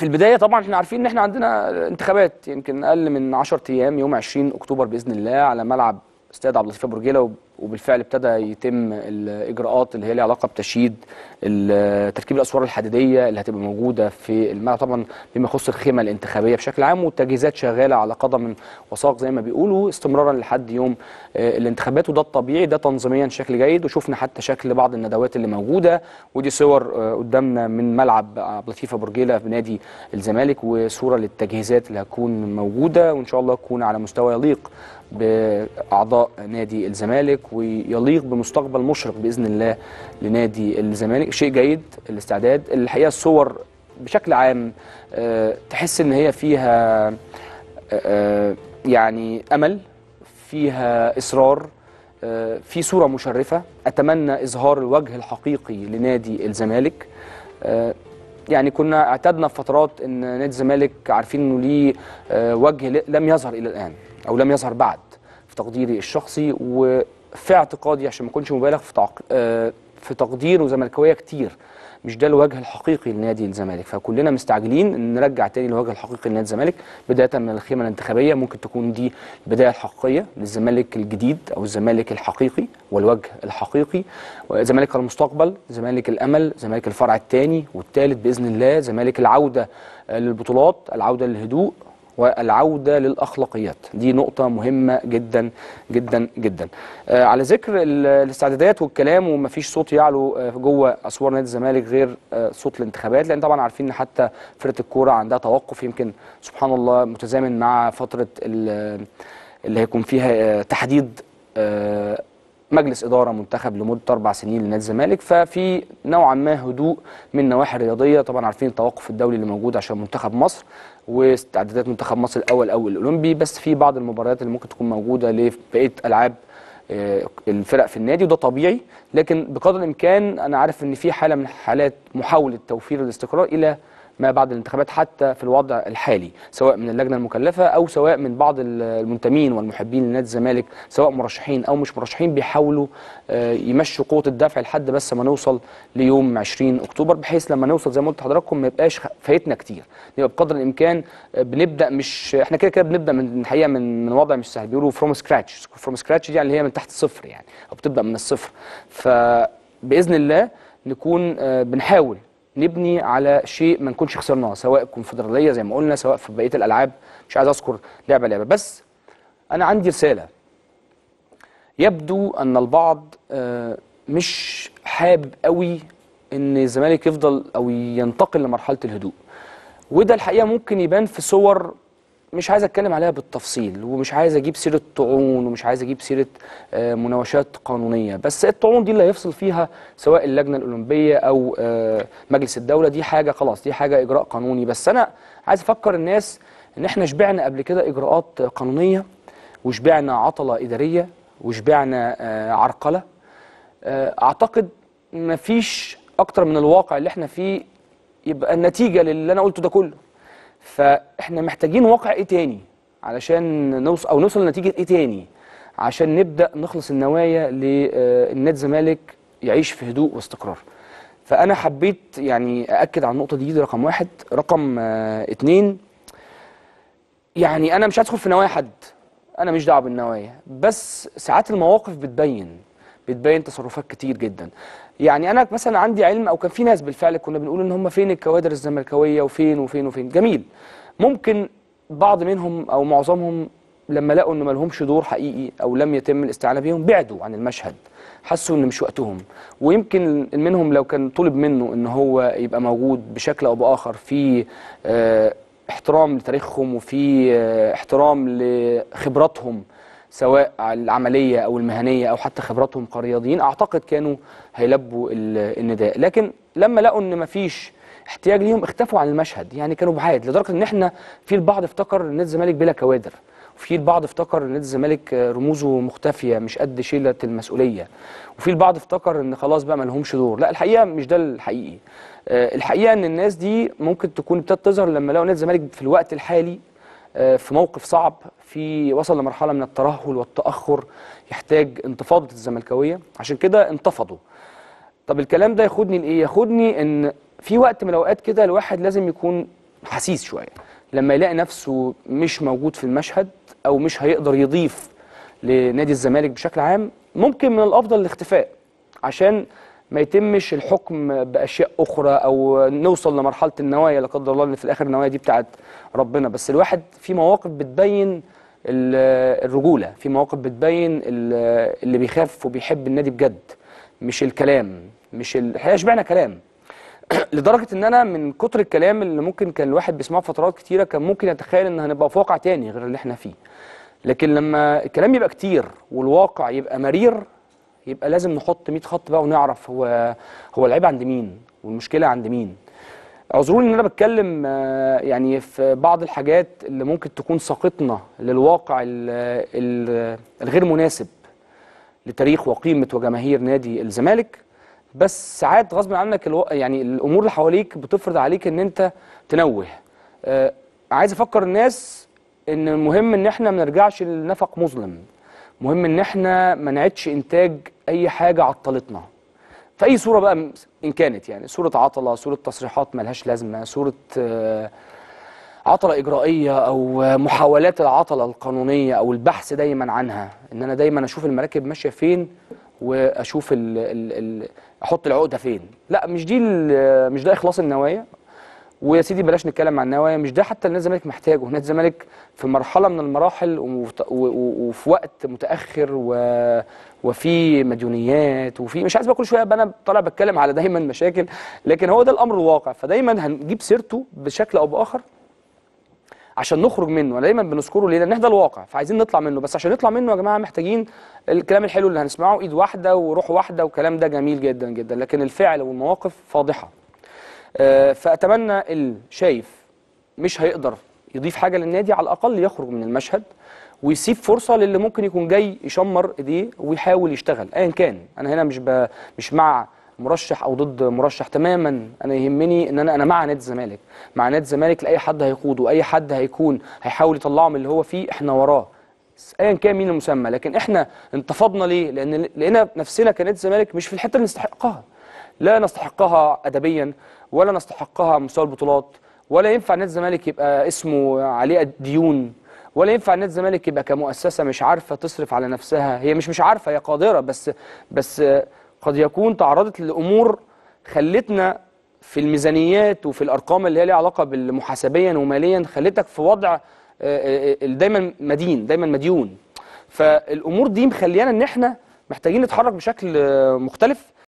في البدايه طبعا احنا عارفين ان احنا عندنا انتخابات يمكن اقل من 10 ايام يوم 20 اكتوبر باذن الله على ملعب استاد عبد اللطيف برجيله وب- وبالفعل ابتدى يتم الاجراءات اللي هي لها علاقه بتشييد ال- تركيب الاسوار الحديديه اللي هتبقى موجوده في الملعب طبعا بما يخص الخيمه الانتخابيه بشكل عام والتجهيزات شغاله على قدم وساق زي ما بيقولوا استمرارا لحد يوم آه، الانتخابات وده الطبيعي ده تنظيميا شكل جيد وشفنا حتى شكل بعض الندوات اللي موجوده ودي صور آه، قدامنا من ملعب عبد اللطيف برجيله في نادي الزمالك وصوره للتجهيزات اللي هتكون موجوده وان شاء الله تكون على مستوى يليق باعضاء نادي الزمالك ويليق بمستقبل مشرق باذن الله لنادي الزمالك شيء جيد الاستعداد الحقيقه الصور بشكل عام آه، تحس ان هي فيها آه، آه، يعني امل فيها اصرار آه، في صوره مشرفه اتمنى اظهار الوجه الحقيقي لنادي الزمالك آه، يعني كنا اعتدنا في فترات ان نادي الزمالك عارفين انه ليه آه، وجه ل- لم يظهر الى الان او لم يظهر بعد في تقديري الشخصي وفي اعتقادي عشان ما اكونش مبالغ في تعق... آه، في تقديره زملكاويه كتير مش ده الوجه الحقيقي لنادي الزمالك فكلنا مستعجلين ان نرجع تاني الوجه الحقيقي لنادي الزمالك بدايه من الخيمه الانتخابيه ممكن تكون دي البدايه الحقيقيه للزمالك الجديد او الزمالك الحقيقي والوجه الحقيقي زمالك المستقبل زمالك الامل زمالك الفرع الثاني والثالث باذن الله زمالك العوده آه، للبطولات العوده للهدوء والعودة للأخلاقيات دي نقطة مهمة جدا جدا جدا آه على ذكر ال- الاستعدادات والكلام ومفيش صوت يعلو آه جوه أسوار نادي الزمالك غير آه صوت الانتخابات لأن طبعا عارفين إن حتى فرقة الكورة عندها توقف يمكن سبحان الله متزامن مع فترة ال- اللي هيكون فيها آه تحديد آه مجلس اداره منتخب لمده اربع سنين لنادي الزمالك ففي نوعا ما هدوء من النواحي الرياضيه طبعا عارفين التوقف الدولي اللي موجود عشان منتخب مصر واستعدادات منتخب مصر الاول او الاولمبي بس في بعض المباريات اللي ممكن تكون موجوده لبقيه العاب آه، الفرق في النادي وده طبيعي لكن بقدر الامكان انا عارف ان في حاله من حالات محاوله توفير الاستقرار الى ما بعد الانتخابات حتى في الوضع الحالي سواء من اللجنه المكلفه او سواء من بعض المنتمين والمحبين لنادي الزمالك سواء مرشحين او مش مرشحين بيحاولوا آه، يمشوا قوه الدفع لحد بس ما نوصل ليوم 20 اكتوبر بحيث لما نوصل زي ما قلت لحضراتكم ما يبقاش خ- فايتنا كتير يبقى بقدر الامكان آه، بنبدا مش احنا كده كده بنبدا من الحقيقه من من وضع مش سهل بيقولوا فروم سكراتش فروم سكراتش دي يعني اللي هي من تحت الصفر يعني او بتبدا من الصفر فباذن الله نكون آه، بنحاول نبني على شيء ما نكونش خسرناه سواء الكونفدراليه زي ما قلنا سواء في بقيه الالعاب مش عايز اذكر لعبه لعبه بس انا عندي رساله يبدو ان البعض آه، مش حابب قوي ان الزمالك يفضل او ينتقل لمرحله الهدوء وده الحقيقه ممكن يبان في صور مش عايز اتكلم عليها بالتفصيل ومش عايز اجيب سيره طعون ومش عايز اجيب سيره آه، مناوشات قانونيه بس الطعون دي اللي هيفصل فيها سواء اللجنه الاولمبيه او آه، مجلس الدوله دي حاجه خلاص دي حاجه اجراء قانوني بس انا عايز افكر الناس ان احنا شبعنا قبل كده اجراءات قانونيه وشبعنا عطله اداريه وشبعنا آه، عرقله آه، اعتقد مفيش اكتر من الواقع اللي احنا فيه يبقى النتيجه للي انا قلته ده كله فاحنا محتاجين واقع ايه تاني علشان نوصل او نوصل لنتيجه ايه تاني عشان نبدا نخلص النوايا للنادي الزمالك يعيش في هدوء واستقرار فانا حبيت يعني ااكد على النقطه دي, دي رقم واحد رقم آه اتنين يعني انا مش هدخل في نوايا حد انا مش دعوه بالنوايا بس ساعات المواقف بتبين بتبين تصرفات كتير جدا يعني انا مثلا عندي علم او كان في ناس بالفعل كنا بنقول ان هم فين الكوادر الزملكاويه وفين وفين وفين جميل ممكن بعض منهم او معظمهم لما لقوا ان ما لهمش دور حقيقي او لم يتم الاستعانه بيهم بعدوا عن المشهد حسوا ان مش وقتهم ويمكن منهم لو كان طلب منه ان هو يبقى موجود بشكل او باخر في آه، احترام لتاريخهم وفي آه، احترام لخبراتهم سواء العمليه او المهنيه او حتى خبراتهم كرياضيين اعتقد كانوا هيلبوا ال- النداء لكن لما لقوا ان مفيش احتياج ليهم اختفوا عن المشهد يعني كانوا بعاد لدرجه ان احنا في البعض افتكر ان نادي الزمالك بلا كوادر وفي البعض افتكر ان نادي الزمالك آه، رموزه مختفيه مش قد شيله المسؤوليه وفي البعض افتكر ان خلاص بقى ما لهمش دور لا الحقيقه مش ده الحقيقي آه، الحقيقه ان الناس دي ممكن تكون ابتدت تظهر لما لقوا نادي الزمالك في الوقت الحالي آه، في موقف صعب في وصل لمرحله من الترهل والتاخر يحتاج انتفاضه الزملكاويه عشان كده انتفضوا طب الكلام ده ياخدني لايه ياخدني ان في وقت من الاوقات كده الواحد لازم يكون حسيس شويه لما يلاقي نفسه مش موجود في المشهد او مش هيقدر يضيف لنادي الزمالك بشكل عام ممكن من الافضل الاختفاء عشان ما يتمش الحكم باشياء اخرى او نوصل لمرحله النوايا لا قدر الله ان في الاخر النوايا دي بتاعت ربنا بس الواحد في مواقف بتبين ال- الرجوله في مواقف بتبين ال- اللي بيخاف وبيحب النادي بجد مش الكلام مش ال... الحقيقه اشبعنا كلام لدرجه ان انا من كتر الكلام اللي ممكن كان الواحد بيسمعه فترات كتيره كان ممكن يتخيل ان هنبقى في واقع تاني غير اللي احنا فيه لكن لما الكلام يبقى كتير والواقع يبقى مرير يبقى لازم نحط 100 خط بقى ونعرف هو هو العيب عند مين والمشكله عند مين اعذروني ان انا بتكلم آه، يعني في بعض الحاجات اللي ممكن تكون ساقطنا للواقع ال- ال- الغير مناسب لتاريخ وقيمه وجماهير نادي الزمالك بس ساعات غصب عنك الو... يعني الامور اللي حواليك بتفرض عليك ان انت تنوه آه عايز افكر الناس ان المهم ان احنا ما نرجعش لنفق مظلم مهم ان احنا ما نعيدش انتاج اي حاجه عطلتنا في اي صوره بقى م- ان كانت يعني صوره عطله صوره تصريحات ملهاش لازمه صوره آه عطله اجرائيه او محاولات العطله القانونيه او البحث دايما عنها ان انا دايما اشوف المراكب ماشيه فين واشوف ال ال ال احط العقده فين لا مش دي ال- مش ده اخلاص النوايا ويا سيدي بلاش نتكلم عن النوايا مش ده حتى اللي نادي الزمالك محتاجه نادي الزمالك في مرحله من المراحل ومت- و- و- وفي وقت متاخر و... وفي مديونيات وفي مش عايز بقى كل شويه ابقى انا طالع بتكلم على دايما مشاكل لكن هو ده الامر الواقع فدايما هنجيب سيرته بشكل او باخر عشان نخرج منه أنا دايما بنذكره ليه لان ده الواقع فعايزين نطلع منه بس عشان نطلع منه يا جماعه محتاجين الكلام الحلو اللي هنسمعه ايد واحده وروح واحده والكلام ده جميل جدا جدا لكن الفعل والمواقف فاضحه آه، فاتمنى اللي شايف مش هيقدر يضيف حاجه للنادي على الاقل يخرج من المشهد ويسيب فرصه للي ممكن يكون جاي يشمر ايديه ويحاول يشتغل ايا كان انا هنا مش ب... مش مع مرشح او ضد مرشح تماما انا يهمني ان انا انا مع نادي الزمالك مع نادي الزمالك لاي حد هيقوده اي حد هيكون هيحاول يطلعه من اللي هو فيه احنا وراه ايا كان مين المسمى لكن احنا انتفضنا ليه لان لقينا نفسنا كنادي الزمالك مش في الحته اللي نستحقها لا نستحقها ادبيا ولا نستحقها على مستوى البطولات ولا ينفع نادي الزمالك يبقى اسمه عليه ديون ولا ينفع نادي الزمالك يبقى كمؤسسه مش عارفه تصرف على نفسها هي مش مش عارفه هي قادره بس بس قد يكون تعرضت لامور خلتنا في الميزانيات وفي الارقام اللي هي ليها علاقه بالمحاسبيا وماليا خلتك في وضع آه، آه، آه، دايما مدين دايما مديون فالامور دي مخليانا ان احنا محتاجين نتحرك بشكل آه، مختلف